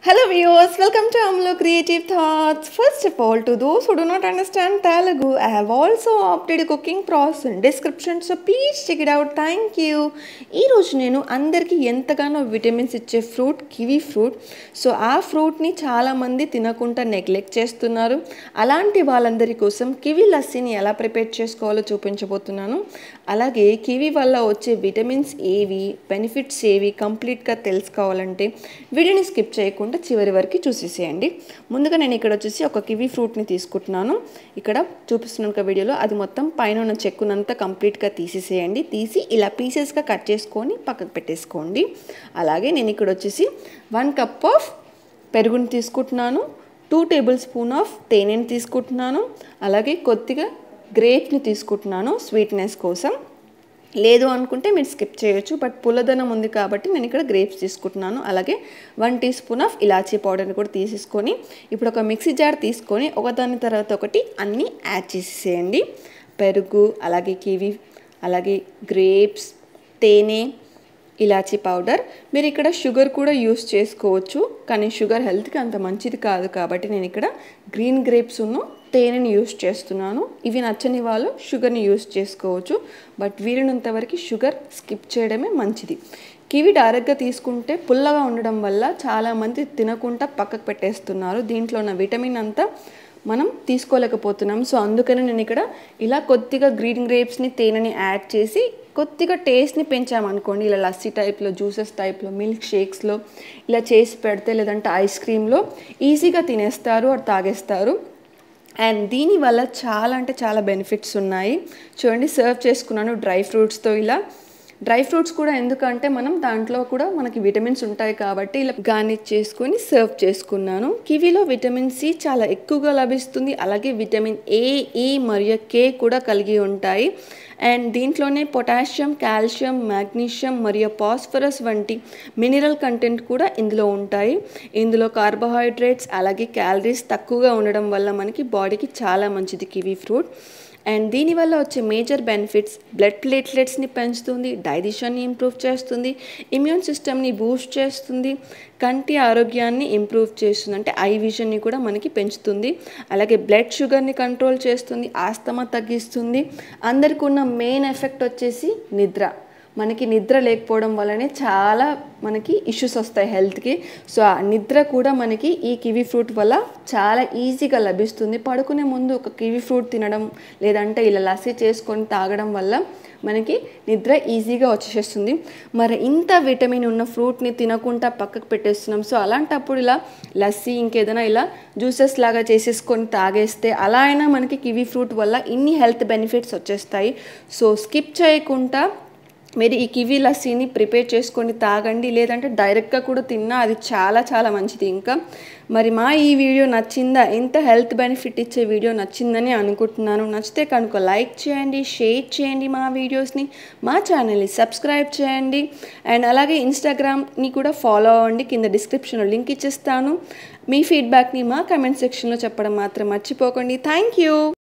Hello viewers, welcome to Amlo Creative Thoughts. First of all, to those who do not understand Telugu, I have also opted a cooking process in description, so please check it out. Thank you. ఈ రోజు నేను అందరికీ ఎంతగానో vitamins ఇచ్చే fruit kiwi fruit so ఆ ఫ్రూట్ని చాలామంది తినకుండా neglect చేస్తున్నారు అలాంటి వాళ్ళందరి కోసం కివీ లస్సీని ఎలా ప్రిపేర్ చేసుకోవాలో చూపించబోతున్నాను అలాగే కివీ వల్ల వచ్చే విటమిన్స్ ఏవి బెనిఫిట్స్ ఏవి కంప్లీట్గా తెలుసుకోవాలంటే వీడియోని స్కిప్ చేయకుండా చివరి వరకు చూసేసేయండి ముందుగా నేను ఇక్కడ వచ్చేసి ఒక కివీ ఫ్రూట్ని తీసుకుంటున్నాను ఇక్కడ చూపిస్తున్నాను ఒక వీడియోలో అది మొత్తం పైన ఉన్న చెక్కునంతా కంప్లీట్గా తీసేసేయండి తీసి ఇలా పీసెస్గా కట్ చేసుకొని పక్కకు పెట్టేసుకోండి అలాగే నేను ఇక్కడ వచ్చేసి వన్ కప్ ఆఫ్ పెరుగుని తీసుకుంటున్నాను టూ టేబుల్ స్పూన్ ఆఫ్ తేనెని తీసుకుంటున్నాను అలాగే కొద్దిగా గ్రేప్ని తీసుకుంటున్నాను స్వీట్నెస్ కోసం లేదు అనుకుంటే మీరు స్కిప్ చేయొచ్చు బట్ పుల్లదనం ఉంది కాబట్టి నేను ఇక్కడ గ్రేప్స్ తీసుకుంటున్నాను అలాగే వన్ టీ స్పూన్ ఆఫ్ ఇలాచీ పౌడర్ని కూడా తీసేసుకొని ఇప్పుడు ఒక మిక్సీ జార్ తీసుకొని ఒకదాని తర్వాత ఒకటి అన్నీ యాడ్ చేసేసేయండి పెరుగు అలాగే కివి అలాగే గ్రేప్స్ తేనె ఇలాచీ పౌడర్ మీరు ఇక్కడ షుగర్ కూడా యూస్ చేసుకోవచ్చు కానీ షుగర్ హెల్త్కి అంత మంచిది కాదు కాబట్టి నేను ఇక్కడ గ్రీన్ గ్రేప్స్ ఉన్న తేనెని యూస్ చేస్తున్నాను ఇవి నచ్చని వాళ్ళు షుగర్ని యూస్ చేసుకోవచ్చు బట్ వీరినంత వరకు షుగర్ స్కిప్ చేయడమే మంచిది కివి డైరెక్ట్గా తీసుకుంటే పుల్లగా ఉండడం వల్ల చాలామంది తినకుండా పక్కకు పెట్టేస్తున్నారు దీంట్లో ఉన్న విటమిన్ అంతా మనం తీసుకోలేకపోతున్నాం సో అందుకని నేను ఇక్కడ ఇలా కొద్దిగా గ్రీన్ గ్రేప్స్ని తేనెని యాడ్ చేసి కొద్దిగా టేస్ట్ని పెంచామనుకోండి ఇలా లస్సీ టైప్లో జ్యూసెస్ టైప్లో మిల్క్ షేక్స్లో ఇలా చేసి పెడితే లేదంటే ఐస్ క్రీమ్లో ఈజీగా తినేస్తారు అది తాగేస్తారు అండ్ దీనివల్ల చాలా అంటే చాలా బెనిఫిట్స్ ఉన్నాయి చూడండి సర్వ్ చేసుకున్నాను డ్రై ఫ్రూట్స్తో ఇలా డ్రై ఫ్రూట్స్ కూడా ఎందుకంటే మనం దాంట్లో కూడా మనకి విటమిన్స్ ఉంటాయి కాబట్టి ఇలా గార్నిష్ చేసుకొని సర్వ్ చేసుకున్నాను కివీలో విటమిన్ సి చాలా ఎక్కువగా లభిస్తుంది అలాగే విటమిన్ ఏ ఈ మరియు కే కూడా కలిగి ఉంటాయి అండ్ దీంట్లోనే పొటాషియం కాల్షియం మాగ్నీషియం మరియు పాస్ఫరస్ వంటి మినరల్ కంటెంట్ కూడా ఇందులో ఉంటాయి ఇందులో కార్బోహైడ్రేట్స్ అలాగే క్యాలరీస్ తక్కువగా ఉండడం వల్ల మనకి బాడీకి చాలా మంచిది కివీ ఫ్రూట్ అండ్ దీనివల్ల వచ్చే మేజర్ బెనిఫిట్స్ బ్లడ్ ప్లేట్లెట్స్ని పెంచుతుంది డైజెషన్ని ఇంప్రూవ్ చేస్తుంది ఇమ్యూన్ సిస్టమ్ని బూస్ట్ చేస్తుంది కంటి ఆరోగ్యాన్ని ఇంప్రూవ్ చేస్తుంది అంటే ఐ విజన్ని కూడా మనకి పెంచుతుంది అలాగే బ్లడ్ షుగర్ని కంట్రోల్ చేస్తుంది ఆస్తమా తగ్గిస్తుంది అందరికి ఉన్న మెయిన్ ఎఫెక్ట్ వచ్చేసి నిద్ర మనకి నిద్ర లేకపోవడం వల్లనే చాలా మనకి ఇష్యూస్ వస్తాయి హెల్త్కి సో ఆ నిద్ర కూడా మనకి ఈ కివీ ఫ్రూట్ వల్ల చాలా ఈజీగా లభిస్తుంది పడుకునే ముందు ఒక కివీ ఫ్రూట్ తినడం లేదంటే ఇలా లస్సీ చేసుకొని తాగడం వల్ల మనకి నిద్ర ఈజీగా వచ్చేస్తుంది మరి ఇంత విటమిన్ ఉన్న ఫ్రూట్ని తినకుండా పక్కకు పెట్టేస్తున్నాం సో అలాంటప్పుడు ఇలా లస్సీ ఇంకేదైనా ఇలా జ్యూసెస్ లాగా చేసేసుకొని తాగేస్తే అలా అయినా మనకి కివీ ఫ్రూట్ వల్ల ఇన్ని హెల్త్ బెనిఫిట్స్ వచ్చేస్తాయి సో స్కిప్ చేయకుండా మీరు ఈ కివీ లస్సీని ప్రిపేర్ చేసుకొని తాగండి లేదంటే డైరెక్ట్గా కూడా తిన్నా అది చాలా చాలా మంచిది ఇంకా మరి మా ఈ వీడియో నచ్చిందా ఇంత హెల్త్ బెనిఫిట్ ఇచ్చే వీడియో నచ్చిందని అనుకుంటున్నాను నచ్చితే కనుక లైక్ చేయండి షేర్ చేయండి మా వీడియోస్ని మా ఛానల్ని సబ్స్క్రైబ్ చేయండి అండ్ అలాగే ఇన్స్టాగ్రామ్ని కూడా ఫాలో అవ్వండి కింద డిస్క్రిప్షన్లో లింక్ ఇచ్చేస్తాను మీ ఫీడ్బ్యాక్ని మా కమెంట్ సెక్షన్లో చెప్పడం మాత్రం మర్చిపోకండి థ్యాంక్ యూ